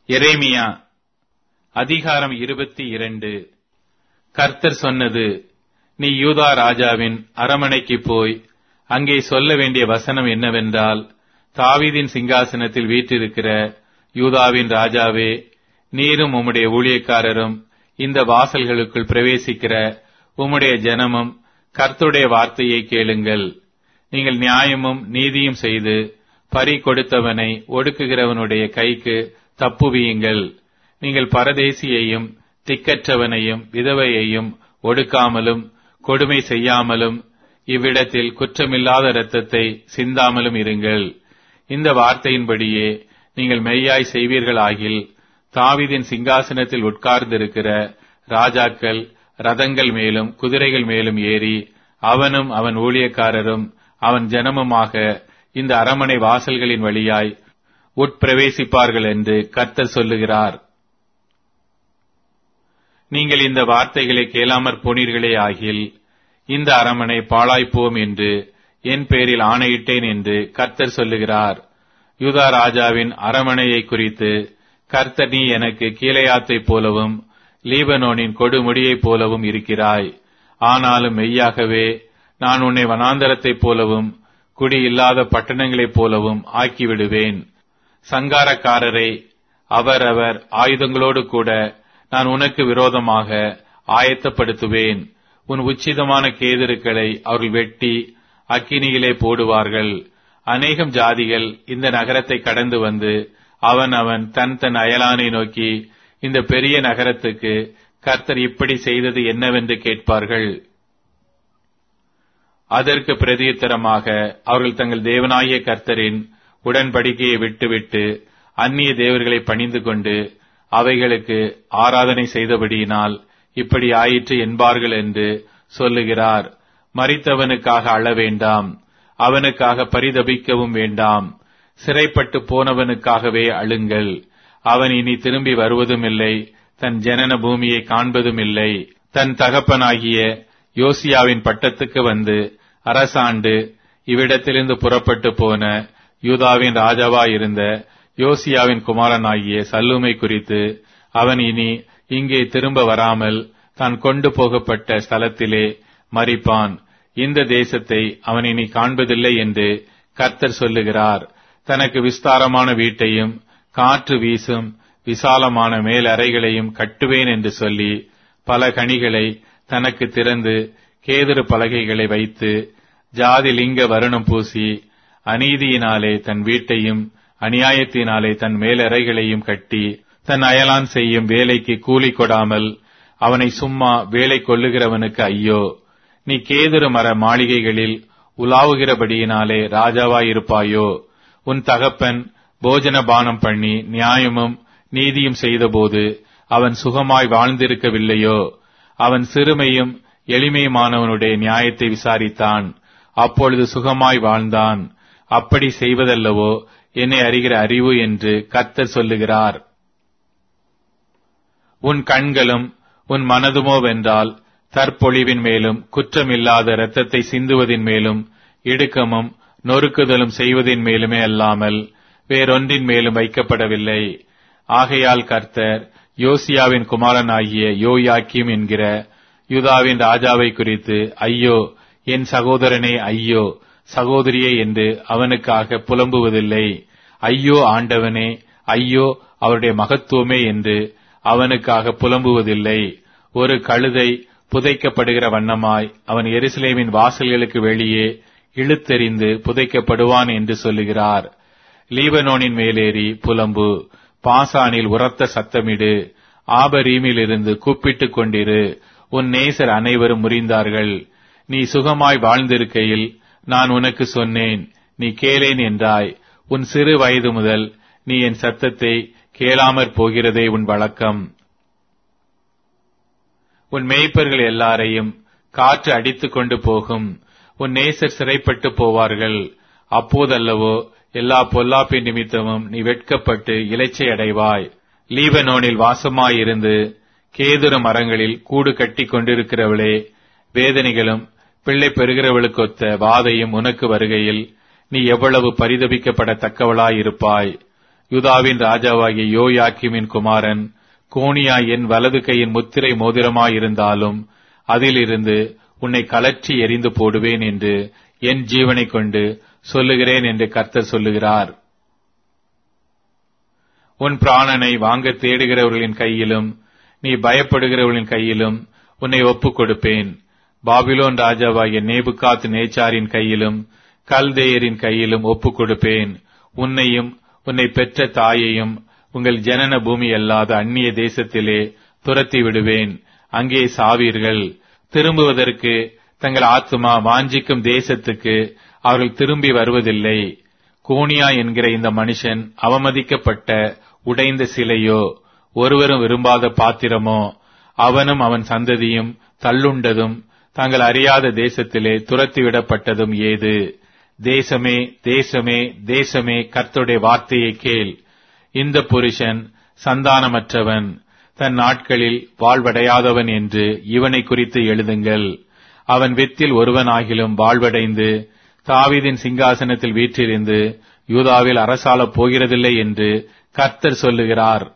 எரேமியா அதிகாரம் இருபத்தி இரண்டு கர்த்தர் சொன்னது நீ யூதா ராஜாவின் அரமனைக்கு போய் அங்கே சொல்ல வேண்டிய வசனம் என்னவென்றால் தாவீதின் சிங்காசனத்தில் வீற்றிருக்கிற யூதாவின் ராஜாவே நீரும் உம்முடைய ஊழியக்காரரும் இந்த வாசல்களுக்குள் பிரவேசிக்கிற உம்முடைய ஜனமும் கர்த்தருடைய வார்த்தையை கேளுங்கள் நீங்கள் நியாயமும் நீதியும் செய்து பறி கொடுத்தவனை ஒடுக்குகிறவனுடைய கைக்கு தப்புவியுங்கள் நீங்கள் பரதேசியையும் திக்கற்றவனையும் விதவையையும் ஒடுக்காமலும் கொடுமை செய்யாமலும் இவ்விடத்தில் குற்றமில்லாத இரத்தத்தை சிந்தாமலும் இருங்கள் இந்த வார்த்தையின்படியே நீங்கள் மெய்யாய் செய்வீர்களாகில் தாவீதின் சிங்காசனத்தில் உட்கார்ந்திருக்கிற ராஜாக்கள் ரதங்கள் மேலும் குதிரைகள் மேலும் ஏறி அவனும் அவன் ஊழியக்காரரும் அவன் ஜனமுமாக இந்த அரமனை வாசல்களின் வழியாய் உட்பிரவேசிப்பார்கள் என்று கர்த்தர் சொல்லுகிறார் நீங்கள் இந்த வார்த்தைகளை கேளாமற் போனீர்களே ஆகில் இந்த அரமனை பாழாய்ப்போம் என்று என் பேரில் ஆணையிட்டேன் என்று கர்த்தர் சொல்லுகிறார் யூதா ராஜாவின் அரமனையை குறித்து கர்த்தர் நீ எனக்கு கீழையாத்தைப் போலவும் லீபனோனின் கொடுமுடியைப் போலவும் இருக்கிறாய் ஆனாலும் மெய்யாகவே நான் உன்னை வனாந்தரத்தைப் போலவும் குடி இல்லாத பட்டணங்களைப் போலவும் ஆக்கிவிடுவேன் சங்காரக்காரரை அவரவர் ஆயுதங்களோடு கூட நான் உனக்கு விரோதமாக ஆயத்தப்படுத்துவேன் உன் உச்சிதமான கேதுருக்களை அவர்கள் வெட்டி அக்கினியிலே போடுவார்கள் அநேகம் ஜாதிகள் இந்த நகரத்தை கடந்து வந்து அவன் அவன் தன் தன் அயலானை நோக்கி இந்த பெரிய நகரத்துக்கு கர்த்தர் இப்படி செய்தது என்னவென்று கேட்பார்கள் அதற்கு பிரதியுத்தரமாக அவர்கள் தங்கள் தேவனாகிய கர்த்தரின் உடன்படிக்கையை விட்டுவிட்டு அந்நிய தேவர்களை பணிந்து கொண்டு அவைகளுக்கு ஆராதனை செய்தபடியினால் இப்படி ஆயிற்று என்பார்கள் என்று சொல்லுகிறார் மறித்தவனுக்காக அழ வேண்டாம் அவனுக்காக பரிதபிக்கவும் வேண்டாம் சிறைப்பட்டு போனவனுக்காகவே அழுங்கள் அவன் இனி திரும்பி வருவதும் இல்லை தன் ஜனன பூமியை காண்பதும் இல்லை தன் தகப்பனாகிய யோசியாவின் பட்டத்துக்கு வந்து அரசாண்டு இவ்விடத்திலிருந்து புறப்பட்டு போன யூதாவின் ராஜாவாயிருந்த யோசியாவின் குமாரனாகிய சல்லுமை குறித்து அவன் இனி இங்கே திரும்ப வராமல் தான் கொண்டு போகப்பட்ட ஸ்தலத்திலே மறிப்பான் இந்த தேசத்தை அவன் இனி காண்பதில்லை என்று கர்த்தர் சொல்லுகிறார் தனக்கு விஸ்தாரமான வீட்டையும் காற்று வீசும் விசாலமான மேல் அறைகளையும் கட்டுவேன் என்று சொல்லி பல கனிகளை தனக்கு திறந்து கேதுரு பலகைகளை வைத்து ஜாதி லிங்க வருணம் பூசி அநீதியினாலே தன் வீட்டையும் அநியாயத்தினாலே தன் மேலறைகளையும் கட்டி தன் அயலான் செய்யும் வேலைக்கு கூலி கொடாமல் அவனை சும்மா வேலை கொள்ளுகிறவனுக்கு ஐயோ நீ கேதுரு மர மாளிகைகளில் உலாவுகிறபடியினாலே ராஜாவாயிருப்பாயோ உன் தகப்பன் போஜன பானம் பண்ணி நியாயமும் நீதியும் செய்தபோது அவன் சுகமாய் வாழ்ந்திருக்கவில்லையோ அவன் சிறுமையும் எளிமையுமானவனுடைய நியாயத்தை விசாரித்தான் அப்பொழுது சுகமாய் வாழ்ந்தான் அப்படி செய்வதல்லவோ என்னை அறிகிற அறிவு என்று கர்த்தர் சொல்லுகிறார் உன் கண்களும் உன் மனதுமோ வென்றால் தற்பொழிவின் மேலும் குற்றமில்லாத இரத்தத்தை சிந்துவதின் மேலும் இடுக்கமும் நொறுக்குதலும் செய்வதின் மேலுமே அல்லாமல் வேறொன்றின் மேலும் வைக்கப்படவில்லை ஆகையால் கர்த்தர் யோசியாவின் குமாரனாகிய யோயாக்கிம் என்கிற யூதாவின் ராஜாவை குறித்து ஐயோ என் சகோதரனே ஐயோ சகோதரியே என்று அவனுக்காக புலம்புவதில்லை ஐயோ ஆண்டவனே ஐயோ அவருடைய மகத்துவமே என்று அவனுக்காக புலம்புவதில்லை ஒரு கழுதை புதைக்கப்படுகிற வண்ணமாய் அவன் எருசலேமின் வாசல்களுக்கு வெளியே இழுத்தெறிந்து புதைக்கப்படுவான் என்று சொல்லுகிறார் லீபனோனின் மேலேறி புலம்பு பாசானில் உரத்த சத்தமிடு ஆபரீமிலிருந்து கூப்பிட்டுக் கொண்டிரு உன் நேசர் அனைவரும் முறிந்தார்கள் நீ சுகமாய் வாழ்ந்திருக்கையில் நான் உனக்கு சொன்னேன் நீ கேளேன் என்றாய் உன் சிறு வயது முதல் நீ என் சத்தத்தை கேளாமற் போகிறதே உன் வழக்கம் உன் மேய்ப்பர்கள் எல்லாரையும் காற்று அடித்துக் கொண்டு போகும் உன் நேசர் சிறைப்பட்டு போவார்கள் அப்போதல்லவோ எல்லா பொல்லாப்பின் நிமித்தமும் நீ வெட்கப்பட்டு இலைச்சை அடைவாய் லீபனோனில் வாசமாயிருந்து கேதுரு மரங்களில் கூடு கட்டி கொண்டிருக்கிறவளே வேதனைகளும் பிள்ளை பெறுகிறவளுக்கொத்த வாதையும் உனக்கு வருகையில் நீ எவ்வளவு பரிதபிக்கப்படத்தக்கவளாயிருப்பாய் யூதாவின் ராஜாவாகிய யோயாக்கிமின் குமாரன் கோனியா என் வலது கையின் முத்திரை மோதிரமாயிருந்தாலும் அதிலிருந்து உன்னை கலற்றி எரிந்து போடுவேன் என்று என் ஜீவனைக் கொண்டு சொல்லுகிறேன் என்று கர்த்தர் சொல்லுகிறார் உன் பிராணனை வாங்க தேடுகிறவர்களின் கையிலும் நீ பயப்படுகிறவர்களின் கையிலும் உன்னை ஒப்புக் கொடுப்பேன் பாபிலோன் ராஜாவாகிய நேபுகாத் நேச்சாரின் கையிலும் கல்தேயரின் கையிலும் ஒப்புக் கொடுப்பேன் உன்னையும் உன்னை பெற்ற தாயையும் உங்கள் ஜனன பூமி அல்லாத அந்நிய தேசத்திலே துரத்தி விடுவேன் அங்கே சாவீர்கள் திரும்புவதற்கு தங்கள் ஆத்துமா வாஞ்சிக்கும் தேசத்துக்கு அவர்கள் திரும்பி வருவதில்லை கோனியா என்கிற இந்த மனுஷன் அவமதிக்கப்பட்ட உடைந்த சிலையோ ஒருவரும் விரும்பாத பாத்திரமோ அவனும் அவன் சந்ததியும் தள்ளுண்டதும் தாங்கள் அறியாத தேசத்திலே துரத்திவிடப்பட்டதும் ஏது தேசமே தேசமே தேசமே கர்த்தருடைய வார்த்தையை கேள் இந்த புருஷன் சந்தானமற்றவன் தன் நாட்களில் வாழ்வடையாதவன் என்று இவனை குறித்து எழுதுங்கள் அவன் வித்தில் ஒருவனாகிலும் வாழ்வடைந்து தாவீதின் சிங்காசனத்தில் வீற்றிருந்து யூதாவில் அரசாளப் போகிறதில்லை என்று கர்த்தர் சொல்லுகிறார்